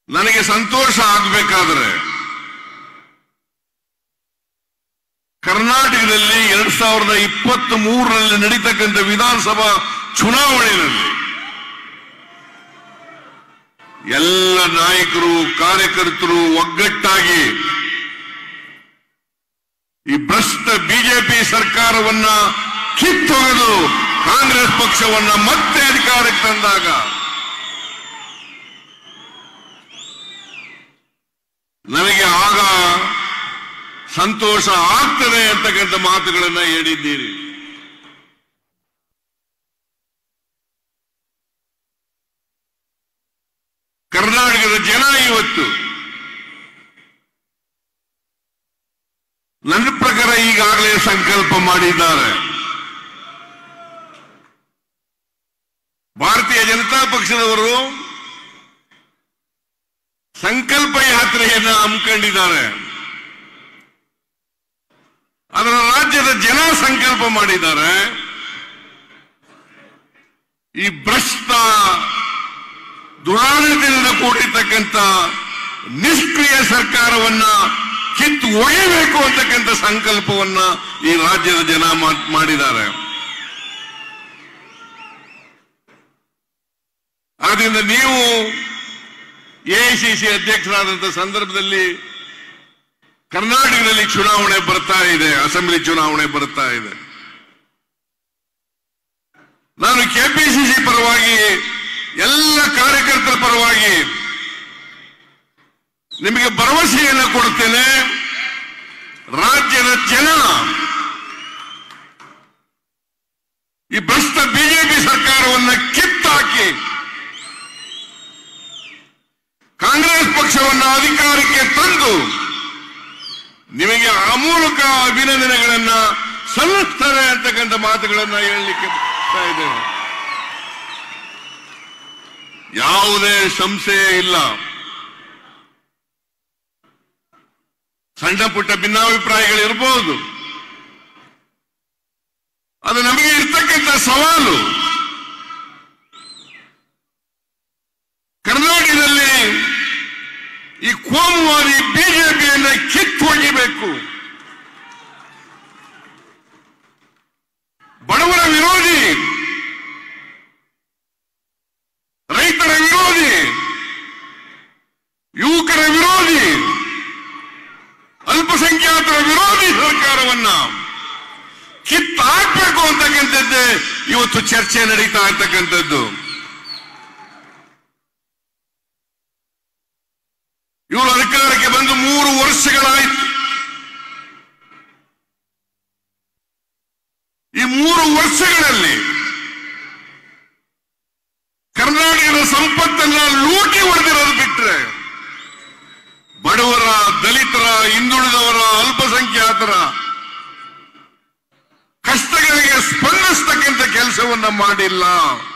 ನನಗೆ ಸಂತೋಷ ಆಗ್ಬೇಕಾದ್ರೆ ಕರ್ನಾಟಕದಲ್ಲಿ ಎರಡ್ ಸಾವಿರದ ಇಪ್ಪತ್ತ್ ಮೂರರಲ್ಲಿ ನಡೀತಕ್ಕಂಥ ವಿಧಾನಸಭಾ ಚುನಾವಣೆಯಲ್ಲಿ ಎಲ್ಲ ನಾಯಕರು ಕಾರ್ಯಕರ್ತರು ಒಗ್ಗಟ್ಟಾಗಿ ಈ ಭ್ರಷ್ಟ ಬಿಜೆಪಿ ಸರ್ಕಾರವನ್ನ ಕಿತ್ತೊಗೆದು ಕಾಂಗ್ರೆಸ್ ಪಕ್ಷವನ್ನ ಮತ್ತೆ ಅಧಿಕಾರಕ್ಕೆ ತಂದಾಗ ನನಗೆ ಆಗ ಸಂತೋಷ ಆಗ್ತದೆ ಅಂತಕ್ಕಂಥ ಮಾತುಗಳನ್ನ ಹೇಳಿದ್ದೀರಿ ಕರ್ನಾಟಕದ ಜನ ಇವತ್ತು ನನ್ನ ಪ್ರಕಾರ ಈಗಾಗಲೇ ಸಂಕಲ್ಪ ಮಾಡಿದ್ದಾರೆ ಭಾರತೀಯ ಜನತಾ ಪಕ್ಷದವರು ಸಂಕಲ್ಪ ಯಾತ್ರೆಯನ್ನು ಹಮ್ಮಿಕೊಂಡಿದ್ದಾರೆ ಅದರ ರಾಜ್ಯದ ಜನ ಸಂಕಲ್ಪ ಮಾಡಿದ್ದಾರೆ ಈ ಭ್ರಷ್ಟ ದುರಾಡಳಿತದಿಂದ ಕೂಡಿರ್ತಕ್ಕಂಥ ನಿಷ್ಕ್ರಿಯ ಸರ್ಕಾರವನ್ನ ಕಿತ್ತು ಒಯ್ಯಬೇಕು ಅಂತಕ್ಕಂಥ ಸಂಕಲ್ಪವನ್ನ ಈ ರಾಜ್ಯದ ಜನ ಮಾ- ಮಾಡಿದ್ದಾರೆ ಆದ್ರಿಂದ ನೀವು ಎಐಸಿಸಿ ಅಧ್ಯಕ್ಷರಾದಂತಹ ಸಂದರ್ಭದಲ್ಲಿ ಕರ್ನಾಟಕದಲ್ಲಿ ಚುನಾವಣೆ ಬರ್ತಾ ಇದೆ ಅಸೆಂಬ್ಲಿ ಚುನಾವಣೆ ಬರ್ತಾ ಇದೆ ನಾನು ಕೆಪಿಸಿಸಿ ಪರವಾಗಿ ಎಲ್ಲ ಕಾರ್ಯಕರ್ತರ ಪರವಾಗಿ ನಿಮಗೆ ಭರವಸೆಯನ್ನು ಕೊಡುತ್ತೇನೆ ರಾಜ್ಯದ ಜನ ಈ ಭ್ರಷ್ಟ ಬಿಜೆಪಿ ಸರ್ಕಾರವನ್ನ ಕಿತ್ತಾಕಿ ಕಾಂಗ್ರೆಸ್ ಪಕ್ಷವನ್ನ ಅಧಿಕಾರಕ್ಕೆ ತಂದು ನಿಮಗೆ ಆ ಮೂಲಕ ಅಭಿನಂದನೆಗಳನ್ನ ಸಲ್ಲಿಸ್ತಾರೆ ಅಂತಕ್ಕಂಥ ಮಾತುಗಳನ್ನ ಹೇಳಲಿಕ್ಕೆ ಬರ್ತಾ ಇದ್ದೇನೆ ಯಾವುದೇ ಸಂಶಯ ಇಲ್ಲ ಸಣ್ಣ ಪುಟ್ಟ ಭಿನ್ನಾಭಿಪ್ರಾಯಗಳಿರ್ಬೋದು ಅದು ನಮಗೆ ಇರ್ತಕ್ಕಂಥ ಸವಾಲು ಕರ್ನಾಟಕದಲ್ಲಿ ಈ ಕೋಮುವಾದಿ ಬಿಜೆಪಿಯನ್ನ ಕಿತ್ತೊಗಿಬೇಕು ಬಡವರ ವಿರೋಧಿ ರೈತರ ವಿರೋಧಿ ಯುವಕರ ವಿರೋಧಿ ಅಲ್ಪಸಂಖ್ಯಾತರ ವಿರೋಧಿ ಸರ್ಕಾರವನ್ನ ಕಿತ್ತಾಕ್ಬೇಕು ಅಂತಕ್ಕಂಥದ್ದೇ ಇವತ್ತು ಚರ್ಚೆ ನಡೀತಾ ಇರ್ತಕ್ಕಂಥದ್ದು ಇವರು ಅಧಿಕಾರಕ್ಕೆ ಬಂದು ಮೂರು ವರ್ಷಗಳಾಯ್ತು ಈ ಮೂರು ವರ್ಷಗಳಲ್ಲಿ ಕರ್ನಾಟಕದ ಸಂಪತ್ತನ್ನ ಲೂಟಿ ಹೊಡೆದಿರೋದು ಬಿಟ್ರೆ ಬಡವರ ದಲಿತರ ಹಿಂದುಳಿದವರ ಅಲ್ಪಸಂಖ್ಯಾತರ ಕಷ್ಟಗಳಿಗೆ ಸ್ಪಂದಿಸ್ತಕ್ಕಂಥ ಕೆಲಸವನ್ನ ಮಾಡಿಲ್ಲ